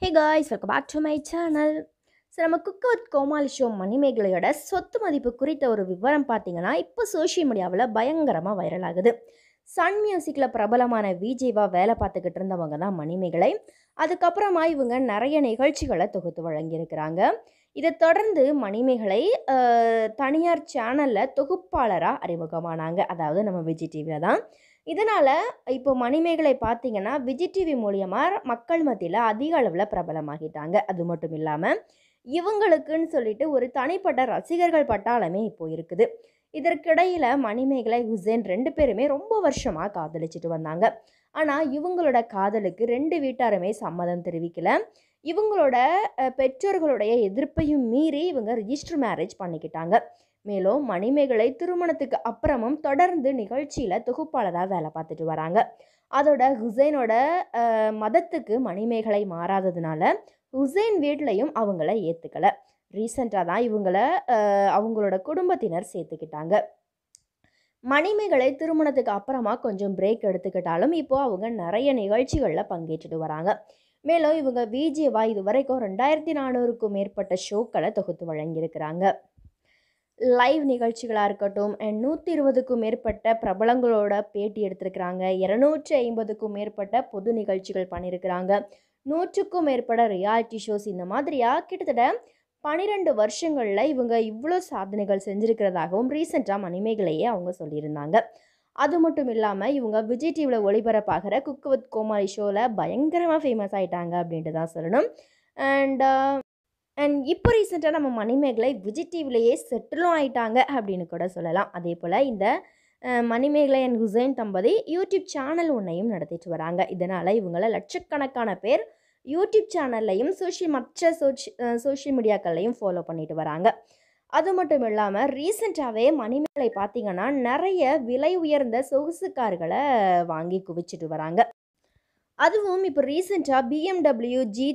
hey guys welcome back to my channel so நம்ம cook with Comali show மணிமேகலையோட சொத்து மதிப்பு குறித்த ஒரு விவரம் பார்த்தீங்கன்னா இப்போ சோஷியல் மீடியாவில் பயங்கரமாக வைரல் ஆகுது சன் மியூசிக்கில் பிரபலமான விஜேவா வேலை பார்த்துக்கிட்டு இருந்தவங்க தான் மணிமேகலை அதுக்கப்புறமா இவங்க நிறைய நிகழ்ச்சிகளை தொகுத்து வழங்கியிருக்கிறாங்க இதை தொடர்ந்து மணிமேகலை அஹ், தனியார் சேனலில் தொகுப்பாளராக அறிமுகமானாங்க அதாவது நம்ம விஜய் டிவியில் தான் இதனால் இப்போ மணிமேகலை பார்த்தீங்கன்னா விஜய் டிவி மூலியமாக மக்கள் மத்தியில் அதிக அளவில் பிரபலமாகிட்டாங்க அது மட்டும் இல்லாமல் இவங்களுக்குன்னு சொல்லிட்டு ஒரு தனிப்பட்ட ரசிகர்கள் பட்டாளமே இப்போ இருக்குது இதற்கிடையில் மணிமேகலை ஹுசேன் ரெண்டு பேருமே ரொம்ப வருஷமாக காதலிச்சிட்டு வந்தாங்க ஆனால் இவங்களோட காதலுக்கு ரெண்டு வீட்டாருமே சம்மதம் தெரிவிக்கல இவங்களோட அஹ், பெற்றோர்களுடைய எதிர்ப்பையும் மீறி இவங்க ரிஜிஸ்டர் மேரேஜ் பண்ணிக்கிட்டாங்க மேலும் மணிமேகலை திருமணத்துக்கு அப்புறமும் தொடர்ந்து நிகழ்ச்சியில் தொகுப்பாளராக வேலை பார்த்துட்டு வராங்க அதோட ஹுசைனோட அஹ், மதத்துக்கு மணிமேகலை மாறாததுனால ஹுசைன் வீட்லையும் அவங்கள ஏற்றுக்கல ரீசெண்டாக தான் இவங்கள அஹ், அவங்களோட குடும்பத்தினர் சேர்த்துக்கிட்டாங்க மணிமேகலை திருமணத்துக்கு அப்புறமா கொஞ்சம் பிரேக் எடுத்துக்கிட்டாலும் இப்போ அவங்க நிறைய நிகழ்ச்சிகளில் பங்கேற்றுட்டு வராங்க மேலும் இவங்க விஜேவா இது வரைக்கும் ரெண்டாயிரத்தி நானூறுக்கும் மேற்பட்ட ஷோக்களை தொகுத்து வழங்கியிருக்கிறாங்க லைவ் நிகழ்ச்சிகளாக இருக்கட்டும் அண்ட் நூற்றி இருபதுக்கும் மேற்பட்ட பிரபலங்களோட பேட்டி எடுத்திருக்கிறாங்க இரநூற்றி ஐம்பதுக்கும் மேற்பட்ட பொது நிகழ்ச்சிகள் பண்ணியிருக்கிறாங்க நூற்றுக்கும் மேற்பட்ட ரியாலிட்டி ஷோஸ் இந்த மாதிரியாக கிட்டத்தட்ட பன்னிரெண்டு வருஷங்களில் இவங்க இவ்வளோ சாதனைகள் செஞ்சுருக்கிறதாகவும் ரீசெண்டாக மணிமேகலையே அவங்க சொல்லியிருந்தாங்க அது மட்டும் இல்லாமல் இவங்க விஜய் டிவியில் ஒளிபரப்பாகிற குக் வித் கோமாளி ஷோவில் பயங்கரமாக ஃபேமஸ் ஆயிட்டாங்க அப்படின்ட்டு தான் சொல்லணும் அண்ட் அண்ட் இப்போ ரீசெண்டாக நம்ம மணிமேகலை விஜய் டிவிலேயே செட்டிலும் ஆயிட்டாங்க அப்படின்னு கூட சொல்லலாம் அதே போல் இந்த அஹ், மணிமேகலை அண்ட் ஹுசைன் தம்பதி யூடியூப் சேனல் ஒன்றையும் நடத்திட்டு வராங்க இதனால் இவங்கள லட்சக்கணக்கான பேர் யூடியூப் சேனல்லையும் சோஷியல் மற்ற சோஷி சோஷியல் மீடியாக்கள்லையும் ஃபாலோ பண்ணிட்டு வராங்க அது மட்டும் இல்லாமல் ரீசெண்டாகவே மணிமேகலை பார்த்தீங்கன்னா நிறைய விலை உயர்ந்த சொகுசு கார்களை வாங்கி குவிச்சிட்டு வராங்க அதுவும் இப்போ ரீசெண்டாக BMW G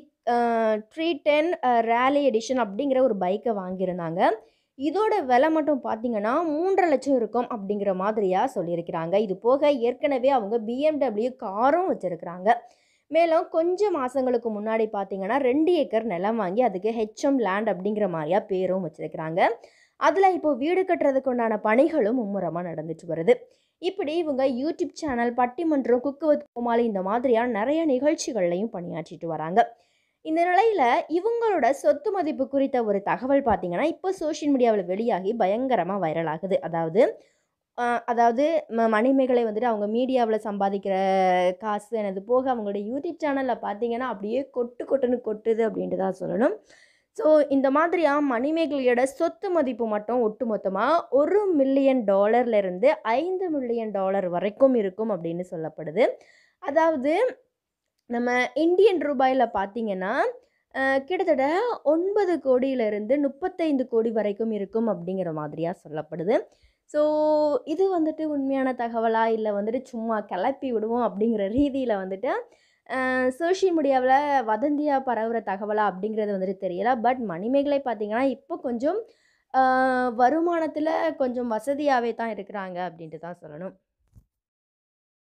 three ten rally edition அப்படிங்கிற ஒரு பைக்கை வாங்கியிருந்தாங்க இதோட விலை மட்டும் பார்த்தீங்கன்னா மூன்றரை லட்சம் இருக்கும் அப்படிங்கிற மாதிரியாக சொல்லியிருக்கிறாங்க இது போக ஏற்கனவே அவங்க பிஎம்டபிள்யூ காரும் வச்சுருக்கிறாங்க மேலும் கொஞ்சம் மாதங்களுக்கு முன்னாடி பார்த்தீங்கன்னா ரெண்டு ஏக்கர் நிலம் வாங்கி அதுக்கு ஹெச்எம் லேண்ட் அப்படிங்கிற மாதிரியா பேரும் வச்சுருக்கிறாங்க அதில் இப்போ வீடு கட்டுறதுக்கு உண்டான பணிகளும் மும்முரமாக நடந்துட்டு வருது இப்படி இவங்க யூடியூப் சேனல் பட்டிமன்றம் குக்கு வித் கோமாளி இந்த மாதிரியான நிறைய நிகழ்ச்சிகள்லையும் பணியாற்றிட்டு வராங்க இந்த நிலையில் இவங்களோட சொத்து மதிப்பு குறித்த ஒரு தகவல் பார்த்தீங்கன்னா இப்போ சோஷியல் மீடியாவில் வெளியாகி பயங்கரமாக வைரல் ஆகுது அதாவது ஆஹ், அதாவது ம- மணிமேகலை வந்துட்டு அவங்க மீடியாவில் சம்பாதிக்கிற காசு எனது போக அவங்களுடைய யூடியூப் சேனலில் பார்த்தீங்கன்னா அப்படியே கொட்டு கொட்டுன்னு கொட்டுது அப்படின்ட்டு தான் சொல்லணும் ஸோ இந்த மாதிரியாக மணிமேகலையோட சொத்து மதிப்பு மட்டும் ஒட்டுமொத்தமாக ஒரு மில்லியன் டாலர்லேருந்து ஐந்து மில்லியன் டாலர் வரைக்கும் இருக்கும் அப்படின்னு சொல்லப்படுது அதாவது நம்ம இந்தியன் ரூபாயில் பார்த்தீங்கன்னா அஹ், கிட்டத்தட்ட ஒன்பது கோடியிலிருந்து முப்பத்தைந்து கோடி வரைக்கும் இருக்கும் அப்படிங்கிற மாதிரியாக சொல்லப்படுது ஸோ இது வந்துட்டு உண்மையான தகவலா இல்லை வந்துட்டு சும்மா கிளப்பி விடுவோம் அப்படிங்கிற ரீதியில் வந்துட்டு சோஷியல் மீடியாவில் வதந்தியாக பரவுகிற தகவலா அப்படிங்கிறது வந்துட்டு தெரியல பட் மணிமேகலை பார்த்தீங்கன்னா இப்போ கொஞ்சம் வருமானத்தில் கொஞ்சம் வசதியாகவே தான் இருக்கிறாங்க அப்படின்ட்டு தான் சொல்லணும்